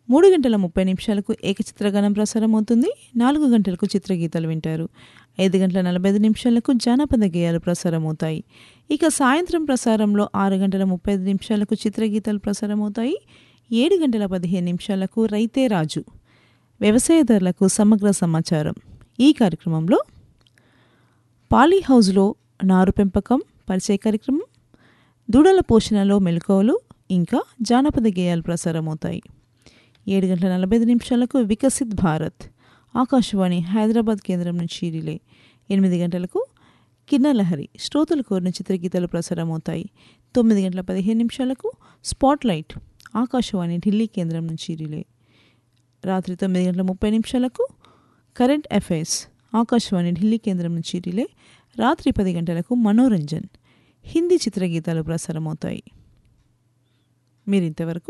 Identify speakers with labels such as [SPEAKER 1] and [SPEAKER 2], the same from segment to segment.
[SPEAKER 1] మూడు గంటల ముప్పై నిమిషాలకు ఏకచిత్రగానం ప్రసారం అవుతుంది నాలుగు గంటలకు చిత్రగీతాలు వింటారు ఐదు గంటల నలభై ఐదు నిమిషాలకు జానపద గేయాలు ప్రసారం అవుతాయి ఇక సాయంత్రం ప్రసారంలో ఆరు గంటల ముప్పై ఐదు నిమిషాలకు చిత్రగీతాలు ప్రసారం అవుతాయి ఏడు గంటల పదిహేను నిమిషాలకు రైతే రాజు వ్యవసాయదారులకు సమగ్ర సమాచారం ఈ కార్యక్రమంలో పాలీ హౌస్లో నారు పెంపకం పరిచయ కార్యక్రమం దూడల పోషణలో మెలకువలు ఇంకా జానపద గేయాలు ప్రసారమవుతాయి ఏడు గంటల నలభై ఐదు నిమిషాలకు వికసిత్ భారత్ ఆకాశవాణి హైదరాబాద్ కేంద్రం నుంచి రిలే ఎనిమిది గంటలకు కిన్నలహరి శ్రోతలు కోరిన చిత్రగీతాలు ప్రసారమవుతాయి తొమ్మిది గంటల పదిహేను నిమిషాలకు స్పాట్లైట్ ఆకాశవాణి ఢిల్లీ కేంద్రం నుంచి రిలే రాత్రి తొమ్మిది గంటల ముప్పై నిమిషాలకు కరెంట్ అఫైర్స్ ఆకాశవాణి ఢిల్లీ కేంద్రం నుంచి రిలే రాత్రి పది గంటలకు మనోరంజన్ హిందీ చిత్రగీతాలు ప్రసారమవుతాయి మీరు ఇంతవరకు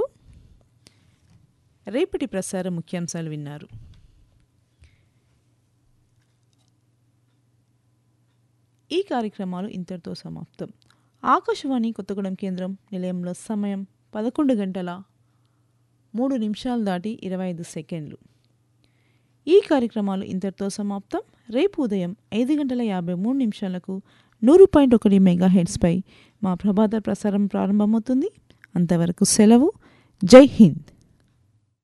[SPEAKER 1] రేపటి ప్రసార ముఖ్యాంశాలు విన్నారు ఈ కార్యక్రమాలు ఇంతటితో సమాప్తం ఆకాశవాణి కొత్తగూడెం కేంద్రం నిలయంలో సమయం పదకొండు గంటల మూడు నిమిషాలు దాటి ఇరవై ఐదు సెకండ్లు ఈ కార్యక్రమాలు ఇంతటితో సమాప్తం రేపు ఉదయం ఐదు గంటల యాభై మూడు నిమిషాలకు నూరు పాయింట్ ఒకటి మెగా హెడ్స్పై మా ప్రభాత ప్రసారం ప్రారంభమవుతుంది అంతవరకు సెలవు జై హింద్